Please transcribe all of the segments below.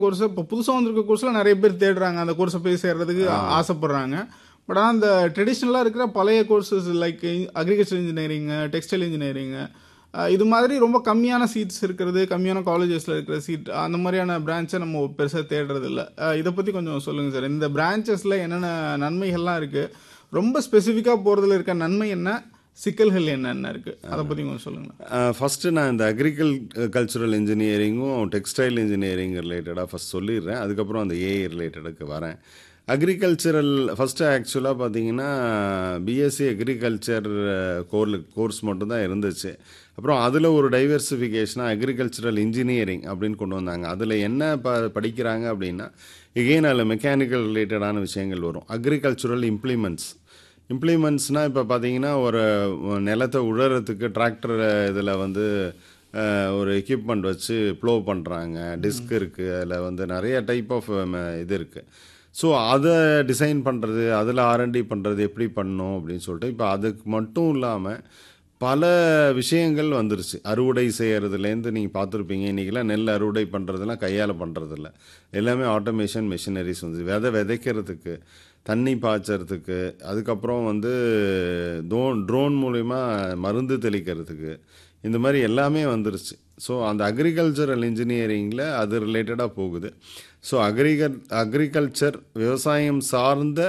course இப்போ புதுசாக வந்திருக்க கோர்ஸில் நிறைய பேர் தேடுறாங்க அந்த கோர்ஸை போய் சேர்றதுக்கு ஆசைப்படுறாங்க பட் ஆனால் அந்த ட்ரெடிஷ்னலாக இருக்கிற பழைய courses like agriculture engineering textile engineering இது மாதிரி ரொம்ப கம்மியான சீட்ஸ் இருக்கிறது கம்மியான காலேஜஸில் இருக்கிற சீட் அந்த மாதிரியான பிரான்ச்சை நம்ம பெருசாக தேடுறது இல்லை இதை பற்றி கொஞ்சம் சொல்லுங்கள் சார் இந்த பிரான்ச்சஸில் என்னென்ன நன்மைகள்லாம் இருக்குது ரொம்ப ஸ்பெசிஃபிக்காக போகிறதுல இருக்க நன்மை என்ன சிக்கல்கள் என்னென்ன இருக்குது அதை பற்றி கொஞ்சம் சொல்லுங்கள் ஃபஸ்ட்டு நான் இந்த அக்ரிகல் கல்ச்சுரல் இன்ஜினியரிங்கும் டெக்ஸ்டைல் இன்ஜினியரிங் ரிலேட்டடாக ஃபஸ்ட் சொல்லிடுறேன் அதுக்கப்புறம் அந்த ஏஐ ரிலேட்டடுக்கு வரேன் அக்ரிகல்ச்சரல் ஃபஸ்ட்டு ஆக்சுவலாக பார்த்தீங்கன்னா பிஎஸ்சி அக்ரிகல்ச்சர் கோர் கோர்ஸ் மட்டும்தான் இருந்துச்சு அப்புறம் அதில் ஒரு டைவர்சிஃபிகேஷனாக அக்ரிகல்ச்சரல் இன்ஜினியரிங் அப்படின்னு கொண்டு வந்தாங்க அதில் என்ன ப படிக்கிறாங்க அப்படின்னா எகெயின் அதில் மெக்கானிக்கல் ரிலேட்டடான விஷயங்கள் வரும் அக்ரிகல்ச்சுரல் இம்ப்ளிமெண்ட்ஸ் இம்ப்ளிமெண்ட்ஸ்னால் இப்போ பார்த்தீங்கன்னா ஒரு நிலத்தை உழறதுக்கு டிராக்டர் இதில் வந்து ஒரு எக்யூப்மெண்ட் வச்சு ப்ளோ பண்ணுறாங்க டிஸ்க் இருக்குது அதில் வந்து நிறைய டைப் ஆஃப் இது இருக்குது ஸோ அதை டிசைன் பண்ணுறது அதில் ஆர்என்டி பண்ணுறது எப்படி பண்ணணும் அப்படின்னு சொல்லிட்டு இப்போ அதுக்கு மட்டும் இல்லாமல் பல விஷயங்கள் வந்துருச்சு அறுவடை செய்கிறதுலேருந்து நீங்கள் பார்த்துருப்பீங்க இன்றைக்கெல்லாம் நெல் அறுவடை பண்ணுறதுலாம் கையால் பண்ணுறதில்ல எல்லாமே ஆட்டோமேஷன் மெஷினரிஸ் வந்து விதை விதைக்கிறதுக்கு தண்ணி பாய்ச்சறதுக்கு அதுக்கப்புறம் வந்து ட்ரோன் ட்ரோன் மூலிமா மருந்து தெளிக்கிறதுக்கு இந்த மாதிரி எல்லாமே வந்துருச்சு ஸோ அந்த அக்ரிகல்ச்சரல் இன்ஜினியரிங்கில் அது ரிலேட்டடாக போகுது ஸோ அக்ரிகல் அக்ரிகல்ச்சர் விவசாயம் சார்ந்த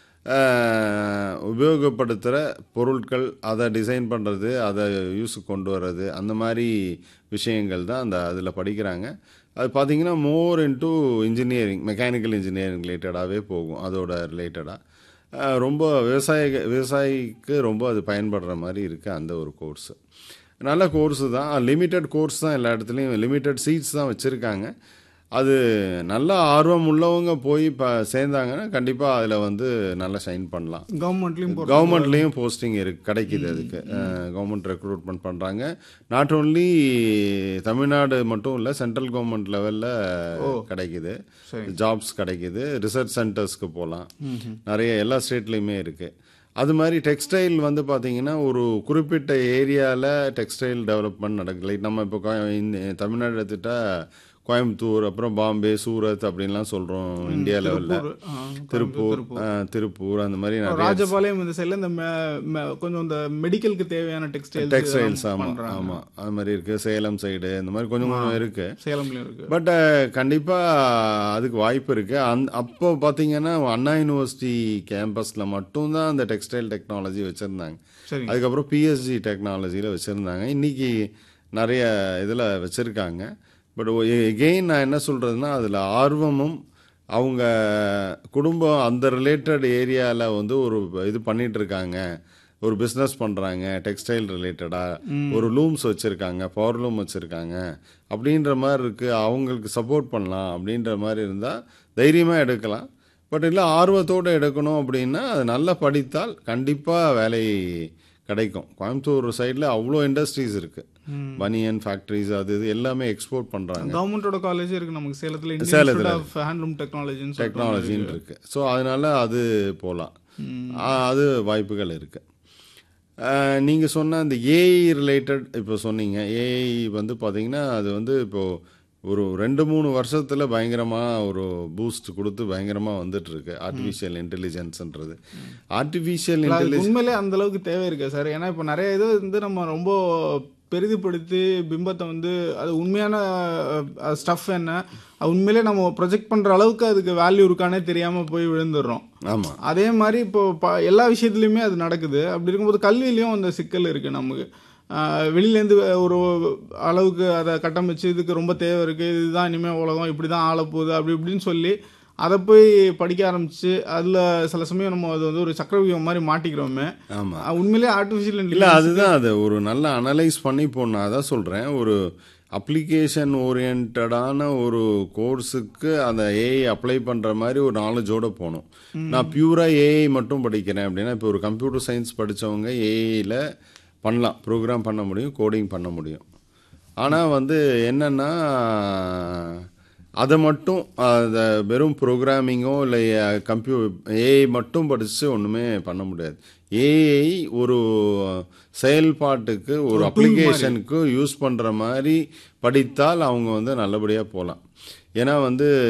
உபயோகப்படுத்துகிற பொருட்கள் அதை டிசைன் பண்ணுறது அதை யூஸுக்கு கொண்டு வர்றது அந்த மாதிரி விஷயங்கள் தான் அந்த அதில் படிக்கிறாங்க அது பார்த்திங்கன்னா more into engineering mechanical engineering ரிலேட்டடாகவே போகும் அதோட ரிலேட்டடாக ரொம்ப விவசாய விவசாயிக்கு ரொம்ப அது பயன்படுற மாதிரி இருக்குது அந்த ஒரு கோர்ஸு நல்ல கோர்ஸு தான் லிமிட்டட் கோர்ஸ் தான் எல்லா இடத்துலையும் லிமிட்டட் சீட்ஸ் தான் வச்சுருக்காங்க அது நல்ல ஆர்வம் உள்ளவங்க போய் இப்போ சேர்ந்தாங்கன்னா கண்டிப்பாக அதில் வந்து நல்லா ஷைன் பண்ணலாம் கவர்மெண்ட்லேயும் கவர்மெண்ட்லேயும் போஸ்டிங் இருக்கு கிடைக்குது அதுக்கு கவர்மெண்ட் ரெக்ரூட்மெண்ட் பண்ணுறாங்க நாட் ஓன்லி தமிழ்நாடு மட்டும் இல்லை சென்ட்ரல் கவர்மெண்ட் லெவலில் கிடைக்குது ஜாப்ஸ் கிடைக்குது ரிசர்ச் சென்டர்ஸ்க்கு போகலாம் நிறைய எல்லா ஸ்டேட்லேயுமே இருக்குது அது மாதிரி டெக்ஸ்டைல் வந்து பார்த்தீங்கன்னா ஒரு குறிப்பிட்ட ஏரியாவில் டெக்ஸ்டைல் டெவலப்மெண்ட் நடக்குது லைக் நம்ம இப்போ தமிழ்நாடு எடுத்துட்டா கோயம்புத்தூர் அப்புறம் பாம்பே சூரத் அப்படின்லாம் சொல்கிறோம் இந்தியா லெவலில் திருப்பூர் திருப்பூர் அந்த மாதிரி ராஜபாளையம் இந்த சைடில் இந்த கொஞ்சம் இந்த மெடிக்கலுக்கு தேவையான டெக்ஸ்டைல் டெக்ஸ்டைல்ஸ் ஆமாம் ஆமாம் அது மாதிரி இருக்குது சேலம் சைடு இந்த மாதிரி கொஞ்சம் கொஞ்சம் இருக்குது சேலம்லேயும் இருக்குது பட் கண்டிப்பாக அதுக்கு வாய்ப்பு இருக்குது அந் அப்போ பார்த்தீங்கன்னா அண்ணா யூனிவர்சிட்டி கேம்பஸில் மட்டும்தான் அந்த டெக்ஸ்டைல் டெக்னாலஜி வச்சுருந்தாங்க அதுக்கப்புறம் பிஎஸ்ஜி டெக்னாலஜியில் வச்சுருந்தாங்க இன்றைக்கி நிறைய இதில் வச்சுருக்காங்க பட் எகெயின் நான் என்ன சொல்கிறதுனா அதில் ஆர்வமும் அவங்க குடும்பம் அந்த ரிலேட்டட் ஏரியாவில் வந்து ஒரு இது பண்ணிட்டு இருக்காங்க ஒரு பிஸ்னஸ் பண்ணுறாங்க டெக்ஸ்டைல் ரிலேட்டடாக ஒரு லூம்ஸ் வச்சுருக்காங்க பவர் லூம் வச்சுருக்காங்க அப்படின்ற மாதிரி இருக்குது அவங்களுக்கு சப்போர்ட் பண்ணலாம் அப்படின்ற மாதிரி இருந்தால் தைரியமாக எடுக்கலாம் பட் இல்லை ஆர்வத்தோடு எடுக்கணும் அப்படின்னா அது நல்லா படித்தால் கண்டிப்பாக வேலை கிடைக்கும் கோயம்புத்தூர் சைடில் அவ்வளோ இண்டஸ்ட்ரீஸ் இருக்குது பனியன் ஃபேக்ட்ரிஸ் அது இது எல்லாமே எக்ஸ்போர்ட் பண்ணுறாங்க கவர்மெண்டோட காலேஜ் இருக்குது நமக்கு சேலத்தில் சேலத்தில் ஹேண்ட்லூம் டெக்னாலஜி டெக்னாலஜின்னு இருக்குது ஸோ அதனால் அது போகலாம் அது வாய்ப்புகள் இருக்குது நீங்கள் சொன்ன அந்த ஏஐ ரிலேட்டட் இப்போ சொன்னீங்க ஏஐ வந்து பார்த்தீங்கன்னா அது வந்து இப்போது ஒரு ரெண்டு மூணு வருஷத்தில் பயங்கரமாக ஒரு பூஸ்ட் கொடுத்து பயங்கரமாக வந்துட்டு இருக்கு ஆர்டிஃபிஷியல் இன்டெலிஜென்ஸ்ன்றது ஆர்டிஃபிஷியல் இன்டெலிஜென்ஸ் உண்மையிலே அந்த அளவுக்கு தேவை இருக்கு சார் ஏன்னா இப்போ நிறைய இது வந்து நம்ம ரொம்ப பெரிதுபடுத்தி பிம்பத்தை வந்து அது உண்மையான ஸ்டஃப் என்ன உண்மையிலே நம்ம ப்ரொஜெக்ட் பண்ணுற அளவுக்கு அதுக்கு வேல்யூ இருக்கானே தெரியாமல் போய் விழுந்துடுறோம் ஆமாம் அதே மாதிரி இப்போ எல்லா விஷயத்துலையுமே அது நடக்குது அப்படி இருக்கும்போது கல்வியிலையும் அந்த சிக்கல் இருக்குது நமக்கு வெளியிலேருந்து ஒரு அளவுக்கு அதை கட்டமைச்சு இதுக்கு ரொம்ப தேவை இருக்குது இதுதான் இனிமேல் உலகம் இப்படி தான் ஆளப்போகுது அப்படி இப்படின்னு சொல்லி அதை போய் படிக்க ஆரம்பிச்சு அதில் சில சமயம் நம்ம அது வந்து ஒரு சக்கரவியூகம் மாதிரி மாட்டிக்கிறோமே ஆமாம் உண்மையிலே ஆர்டிஃபிஷியல் இல்லை அதுதான் அது ஒரு நல்லா அனலைஸ் பண்ணி போனால் அதான் சொல்கிறேன் ஒரு அப்ளிகேஷன் ஓரியன்டான ஒரு கோர்ஸுக்கு அந்த ஏஐ அப்ளை பண்ணுற மாதிரி ஒரு நாலேஜோடு போகணும் நான் பியூராக ஏஐ மட்டும் படிக்கிறேன் அப்படின்னா இப்போ ஒரு கம்ப்யூட்டர் சயின்ஸ் படித்தவங்க ஏஐயில் பண்ணலாம் ப்ரோக்ராம் பண்ண முடியும் கோடிங் பண்ண முடியும் ஆனால் வந்து என்னென்னா அதை மட்டும் அதை வெறும் ப்ரோக்ராமிங்கோ இல்லை கம்ப்யூ ஏஐ மட்டும் படித்து ஒன்றுமே பண்ண முடியாது ஏஐ ஒரு செயல்பாட்டுக்கு ஒரு அப்ளிகேஷனுக்கு யூஸ் பண்ணுற மாதிரி படித்தால் அவங்க வந்து நல்லபடியாக போகலாம் ஏன்னா வந்து